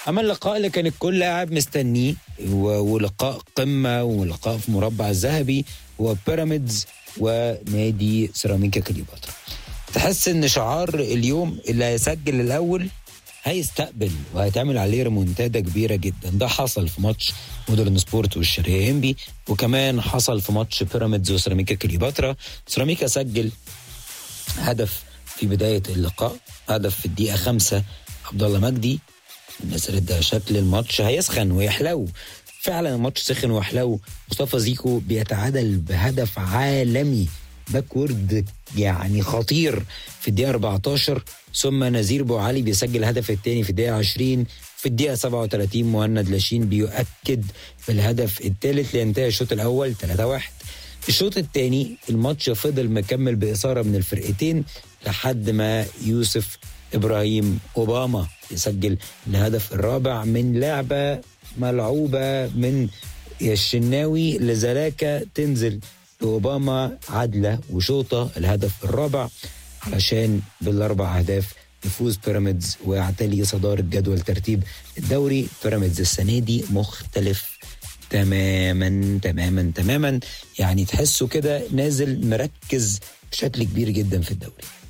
اما اللقاء اللي كان الكل قاعد مستنيه و- ولقاء قمه ولقاء في مربع الذهبي هو بيراميدز ونادي سيراميكا كليوباترا تحس ان شعار اليوم اللي هيسجل الاول هيستقبل وهيتعمل عليه ريمونتادا كبيره جدا ده حصل في ماتش مودرن سبورت والشرقيه انبي وكمان حصل في ماتش بيراميدز وسيراميكا كليوباترا سيراميكا سجل هدف في بدايه اللقاء هدف في الدقيقه خمسة عبد الله مجدي الناس اللي ده شكل الماتش هيسخن ويحلو فعلا الماتش سخن وحلو مصطفى زيكو بيتعادل بهدف عالمي باكورد يعني خطير في الدقيقه 14 ثم نزير بو علي بيسجل الهدف الثاني في الدقيقه 20 في الدقيقه 37 مهند لاشين بيؤكد بالهدف الثالث لينتهي الشوط الاول 3-1 الشوط الثاني الماتش فضل مكمل بإثارة من الفرقتين لحد ما يوسف إبراهيم أوباما يسجل الهدف الرابع من لعبة ملعوبة من الشناوي لزلاكا تنزل لأوباما عدلة وشوطة الهدف الرابع علشان بالأربع أهداف يفوز بيراميدز ويعتلي صدارة جدول ترتيب الدوري بيراميدز السنة دي مختلف تماما تماما تماما يعني تحسه كده نازل مركز بشكل كبير جدا في الدوري